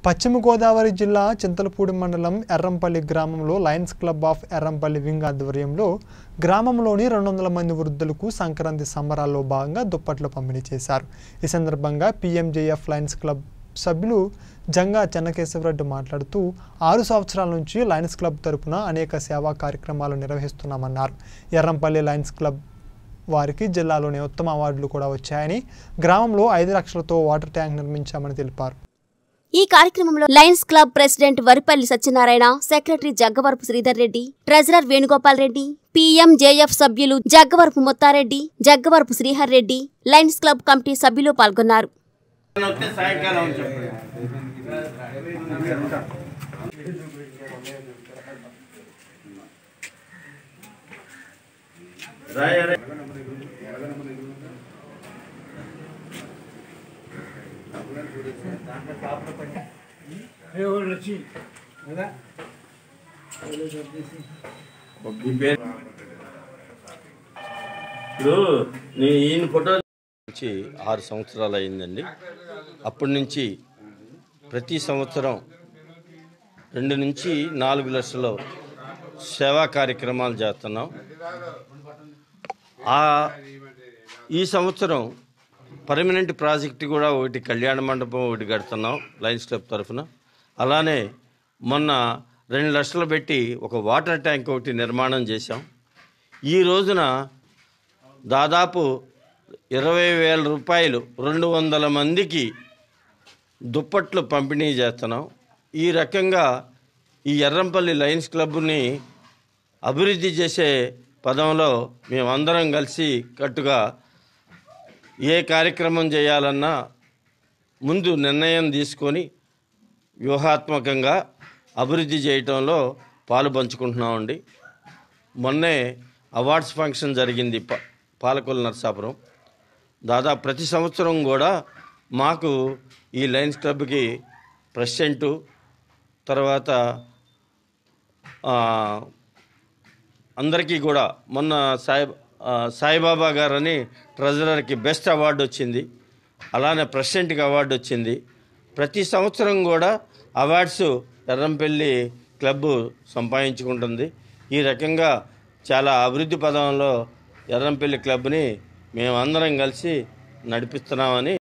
పశ్చిమ గోదావరి జిల్లా చింతలపూడి మండలం ఎర్రంపల్లి గ్రామంలో lions club of Errampalli wing ఆధ్వర్యంలో గ్రామంలోని రెండు వందల మంది వృద్ధులకు సంక్రాంతి సంబరాల్లో భాగంగా దుప్పట్లు పంపిణీ చేశారు ఈ సందర్భంగా పీఎంజేఎఫ్ లయన్స్ క్లబ్ సభ్యులు జంగా చెన్నకేశవరెడ్డి మాట్లాడుతూ ఆరు సంవత్సరాల నుంచి లయన్స్ క్లబ్ తరపున అనేక సేవా కార్యక్రమాలు నిర్వహిస్తున్నామన్నారు ఎర్రంపల్లి లయన్స్ క్లబ్ వారికి జిల్లాలోని ఉత్తమ అవార్డులు కూడా వచ్చాయని గ్రామంలో ఐదు లక్షలతో వాటర్ ట్యాంక్ నిర్మించామని తెలిపారు ఈ కార్యక్రమంలో lions club president Varipalli Satyanarayana secretary Jaggavarapu Sridhar Reddy treasurer Venugopal Reddy PMJF సభ్యులు Jaggavarapu Muthareddy Jaggavarapu Srihar Reddy lions club committee సభ్యులు పాల్గొన్నారు వస్తే సాయంకాలం చెప్పండి రాయ రే. ఈ పేరు ఇప్పుడు నీ ఈయన ఫోటో నుంచి ఆరు సంవత్సరాలు అయిందండి అప్పటి నుంచి ప్రతి సంవత్సరం రెండు నుంచి నాలుగు లక్షలు సేవా కార్యక్రమాలు చేస్తున్నాం ఆ ఈ సంవత్సరం పర్మనెంట్ ప్రాజెక్ట్ కూడా ఒకటి కళ్యాణ మండపం ఒకటి కడుతున్నాం లయన్స్ క్లబ్ తరఫున అలానే మొన్న రెండు లక్షలు పెట్టి ఒక వాటర్ ట్యాంక్ ఒకటి నిర్మాణం చేశాం ఈ రోజున దాదాపు ఇరవై వేల రూపాయలు రెండు వందల మందికి దుప్పట్లు పంపిణీ చేస్తున్నాం ఈ రకంగా ఈ ఎర్రంపల్లి లయన్స్ క్లబ్ని అభివృద్ధి చేసే పదంలో మేమందరం కలిసి కట్టుగా ఏ కార్యక్రమం చేయాలన్నా ముందు నిర్ణయం తీసుకొని వ్యూహాత్మకంగా అభివృద్ధి చేయటంలో పాలు పంచుకుంటున్నామండి మొన్నే అవార్డ్స్ ఫంక్షన్ జరిగింది ప పాలకొల్లు నరసాపురం దాదాపు ప్రతి సంవత్సరం కూడా మాకు ఈ లయన్స్ క్లబ్కి ప్రెసిడెంటు తర్వాత ఆ, అందరికీ కూడా మొన్న సాయి ఆ, సాయిబాబా గారని ట్రెజరర్కి బెస్ట్ అవార్డు వచ్చింది అలానే ప్రెసిడెంట్కి అవార్డు వచ్చింది ప్రతి సంవత్సరం కూడా అవార్డ్స్ ఎర్రంపల్లి క్లబ్ సంపాదించుకుంటుంది ఈ రకంగా చాలా అభివృద్ధి పదంలో ఎర్రంపల్లి క్లబ్ని మేమందరం కలిసి నడిపిస్తున్నామని